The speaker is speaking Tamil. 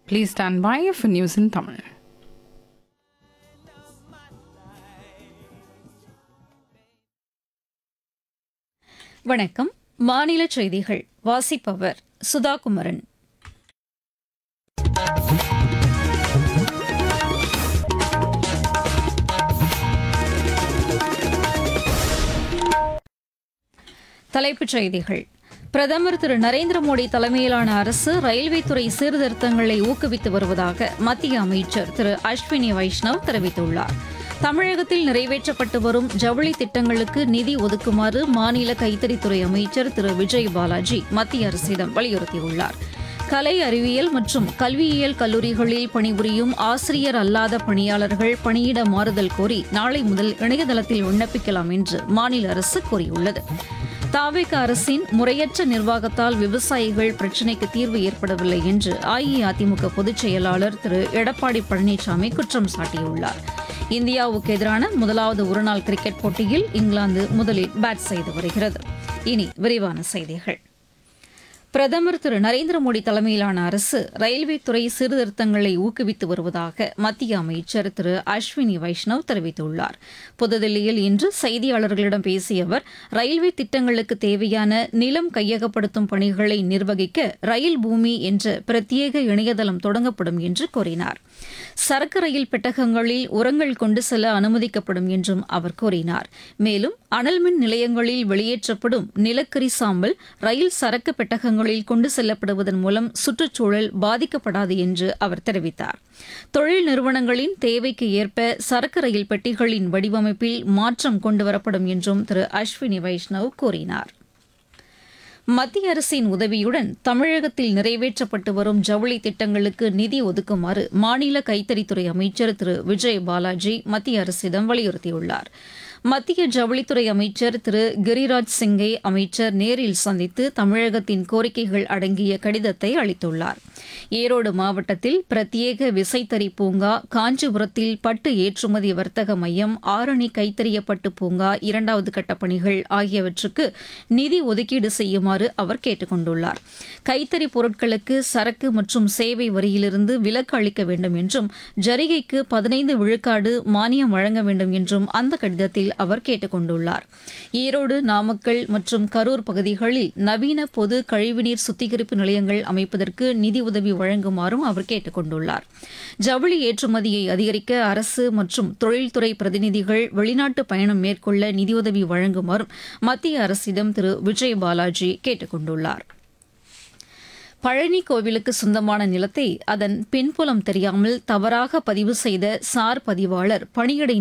Please stand by for news in Tamil. வணக்கம் மாநில செய்திகள் வாசிப்பவர் சுதா குமரன் தலைப்புச் செய்திகள் பிரதமர் திரு நரேந்திர மோடி தலைமையிலான அரசு ரயில்வே துறை சீர்திருத்தங்களை ஊக்குவித்து வருவதாக மத்திய அமைச்சர் திரு அஸ்வினி வைஷ்ணவ் தெரிவித்துள்ளார் தமிழகத்தில் நிறைவேற்றப்பட்டு வரும் ஜவுளி திட்டங்களுக்கு நிதி ஒதுக்குமாறு மாநில கைத்தறித்துறை அமைச்சர் திரு விஜய் பாலாஜி மத்திய அரசிடம் வலியுறுத்தியுள்ளார் கலை அறிவியல் மற்றும் கல்வியியல் கல்லூரிகளில் பணிபுரியும் ஆசிரியர் அல்லாத பணியாளர்கள் பணியிட மாறுதல் கோரி நாளை முதல் இணையதளத்தில் விண்ணப்பிக்கலாம் என்று மாநில அரசு கூறியுள்ளது தாவேக அரசின் முறையற்ற நிர்வாகத்தால் விவசாயிகள் பிரச்சினைக்கு தீர்வு ஏற்படவில்லை என்று அஇஅதிமுக பொதுச் செயலாளர் திரு எடப்பாடி பழனிசாமி குற்றம் சாட்டியுள்ளார் இந்தியாவுக்கு எதிரான முதலாவது ஒருநாள் கிரிக்கெட் போட்டியில் இங்கிலாந்து முதலில் பேட் செய்து வருகிறது இனி விரிவான செய்திகள் பிரதமர் திரு நரேந்திர மோடி தலைமையிலான அரசு ரயில்வே துறை சீர்திருத்தங்களை ஊக்குவித்து வருவதாக மத்திய அமைச்சர் திரு அஸ்வினி வைஷ்ணவ் தெரிவித்துள்ளார் புதுதில்லியில் இன்று செய்தியாளர்களிடம் பேசிய அவர் ரயில்வே திட்டங்களுக்கு தேவையான நிலம் கையகப்படுத்தும் பணிகளை நிர்வகிக்க ரயில் பூமி என்ற பிரத்யேக இணையதளம் தொடங்கப்படும் என்று கூறினார் சரக்கு ரயில் பெட்டகங்களில் உரங்கள் கொண்டு செல்ல அனுமதிக்கப்படும் என்றும் அவர் கூறினார் மேலும் அனல்மின் நிலையங்களில் வெளியேற்றப்படும் நிலக்கரி சாம்பல் ரயில் சரக்கு பெட்டகங்களில் கொண்டு செல்லப்படுவதன் மூலம் சுற்றுச்சூழல் பாதிக்கப்படாது என்று அவர் தெரிவித்தார் தொழில் நிறுவனங்களின் தேவைக்கு ஏற்ப சரக்கு ரயில் பெட்டிகளின் வடிவமைப்பில் மாற்றம் கொண்டுவரப்படும் என்றும் திரு அஸ்வினி வைஷ்ணவ் கூறினார் மத்திய அரசின் உதவியுடன் தமிழகத்தில் நிறைவேற்றப்பட்டு வரும் ஜவுளி திட்டங்களுக்கு நிதி ஒதுக்குமாறு மாநில கைத்தறித்துறை அமைச்சர் திரு விஜய் பாலாஜி மத்திய அரசிடம் வலியுறுத்தியுள்ளார் மத்திய ஜவுளித்துறை அமைச்சர் திரு கிரிராஜ் சிங்கை அமைச்சர் நேரில் சந்தித்து தமிழகத்தின் கோரிக்கைகள் அடங்கிய கடிதத்தை அளித்துள்ளார் ஈரோடு மாவட்டத்தில் பிரத்யேக விசைத்தறி பூங்கா காஞ்சிபுரத்தில் பட்டு ஏற்றுமதி வர்த்தக மையம் ஆரணி கைத்தறிய பட்டு பூங்கா இரண்டாவது கட்ட பணிகள் ஆகியவற்றுக்கு நிதி ஒதுக்கீடு செய்யுமாறு அவர் கேட்டுக் கொண்டுள்ளார் கைத்தறி பொருட்களுக்கு சரக்கு மற்றும் சேவை வரியிலிருந்து விலக்கு அளிக்க வேண்டும் என்றும் ஜரிகைக்கு பதினைந்து விழுக்காடு மானியம் வழங்க வேண்டும் என்றும் அந்த கடிதத்தில் அவர் கேட்டுக் கொண்டுள்ளார் ஈரோடு நாமக்கல் மற்றும் கரூர் பகுதிகளில் நவீன பொது கழிவுநீர் சுத்திகரிப்பு நிலையங்கள் அமைப்பதற்கு நிதி உதவி வழங்குமாறும் அவர் கேட்டுக் கொண்டுள்ளார் ஜவுளி ஏற்றுமதியை அதிகரிக்க அரசு மற்றும் தொழில்துறை பிரதிநிதிகள் வெளிநாட்டு பயணம் மேற்கொள்ள நிதியுதவி வழங்குமாறும் மத்திய அரசிடம் திரு விஜய் பாலாஜி கேட்டுக் கொண்டுள்ளார் பழனி கோவிலுக்கு சொந்தமான நிலத்தை அதன் பின்புலம் தெரியாமல் தவறாக பதிவு செய்த சார் பதிவாளர் பணியிடை